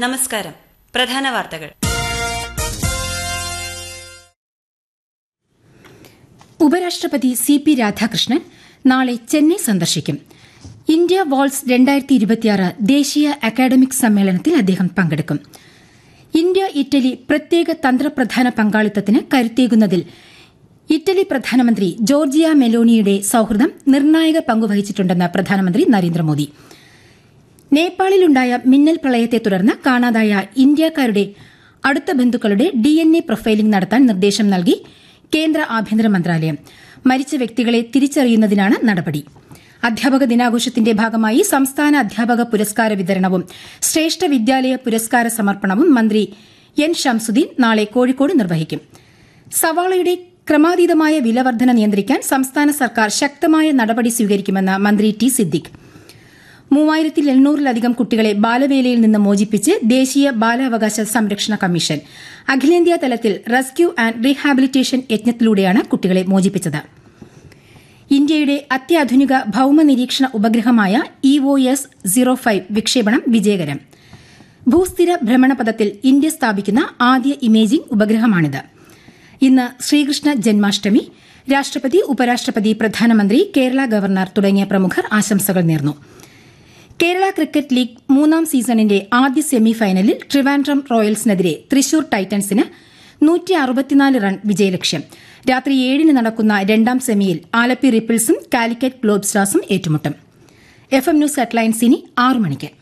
നമസ്കാരം പ്രധാന വാർത്തകൾ ഉപരാഷ്ട്രപതി സി പി രാധാകൃഷ്ണൻ നാളെ ചെന്നൈ സന്ദർശിക്കും ഇന്ത്യ വാൾസ് രണ്ടായിരത്തി ഇരുപത്തിയാറ് ദേശീയ അക്കാദമിക് സമ്മേളനത്തിൽ അദ്ദേഹം പങ്കെടുക്കും ഇന്ത്യ ഇറ്റലി പ്രത്യേക തന്ത്രപ്രധാന പങ്കാളിത്തത്തിന് കരുത്തേകുന്നതിൽ ഇറ്റലി പ്രധാനമന്ത്രി ജോർജിയ മെലോണിയുടെ സൌഹൃദം നിർണായക പങ്കുവഹിച്ചിട്ടുണ്ടെന്ന് പ്രധാനമന്ത്രി നരേന്ദ്രമോദി നേപ്പാളിലുണ്ടായ മിന്നൽ പ്രളയത്തെ തുടർന്ന് കാണാതായ ഇന്ത്യക്കാരുടെ അടുത്ത ബന്ധുക്കളുടെ ഡിഎൻഎ പ്രൊഫൈലിംഗ് നടത്താൻ നിർദ്ദേശം നൽകി കേന്ദ്ര ആഭ്യന്തര മന്ത്രാലയം മരിച്ച വ്യക്തികളെ തിരിച്ചറിയുന്നതിനാണ് നടപടി അധ്യാപക ദിനാഘോഷത്തിന്റെ ഭാഗമായി സംസ്ഥാന അധ്യാപക പുരസ്കാര വിതരണവും ശ്രേഷ്ഠ വിദ്യാലയ പുരസ്കാര സമർപ്പണവും മന്ത്രി എൻ ഷംസുദ്ദീൻ നാളെ കോഴിക്കോട് നിർവഹിക്കും സവാളയുടെ ക്രമാതീതമായ വിലവർധന നിയന്ത്രിക്കാൻ സംസ്ഥാന സർക്കാർ ശക്തമായ നടപടി സ്വീകരിക്കുമെന്ന് മന്ത്രി ടി സിദ്ദിഖ് മൂവായിരത്തി എണ്ണൂറിലധികം കുട്ടികളെ ബാലവേലയിൽ നിന്ന് മോചിപ്പിച്ച് ദേശീയ ബാലാവകാശ സംരക്ഷണ കമ്മീഷൻ അഖിലേന്ത്യാ തലത്തിൽ റെസ്ക്യൂ ആൻഡ് റീഹാബിലിറ്റേഷൻ യജ്ഞത്തിലൂടെയാണ് കുട്ടികളെ മോചിപ്പിച്ചത് ഇന്ത്യയുടെ അത്യാധുനിക ഭൌമ നിരീക്ഷണ ഉപഗ്രഹമായ E O S zero five വിക്ഷേപണം വിജയകരം ഭൂസ്ഥിര ഭ്രമണപഥത്തിൽ ഇന്ത്യ സ്ഥാപിക്കുന്ന ആദ്യ ഇമേജിംഗ് ഉപഗ്രഹമാണിത് ഇന്ന് ശ്രീകൃഷ്ണ ജന്മാഷ്ടമി രാഷ്ട്രപതി ഉപരാഷ്ട്രപതി പ്രധാനമന്ത്രി കേരള ഗവർണർ തുടങ്ങിയ പ്രമുഖർ ആശംസകൾ നേർന്നു കേരള ക്രിക്കറ്റ് ലീഗ് മൂന്നാം സീസണിന്റെ ആദ്യ സെമി ഫൈനലിൽ ട്രിവാൻഡ്രം റോയൽസിനെതിരെ തൃശൂർ ടൈറ്റൻസിന് നൂറ്റി അറുപത്തിനാല് റൺ വിജയലക്ഷ്യം രാത്രി ഏഴിന് നടക്കുന്ന രണ്ടാം സെമിയിൽ ആലപ്പി റിപ്പിൾസും കാലിക്കറ്റ് ഗ്ലോബ് സ്റ്റാർസും ഏറ്റുമുട്ടും എഫ് എം ന്യൂസ് ഹെഡ്ലൈൻസ് ഇനി ആറു മണിക്ക്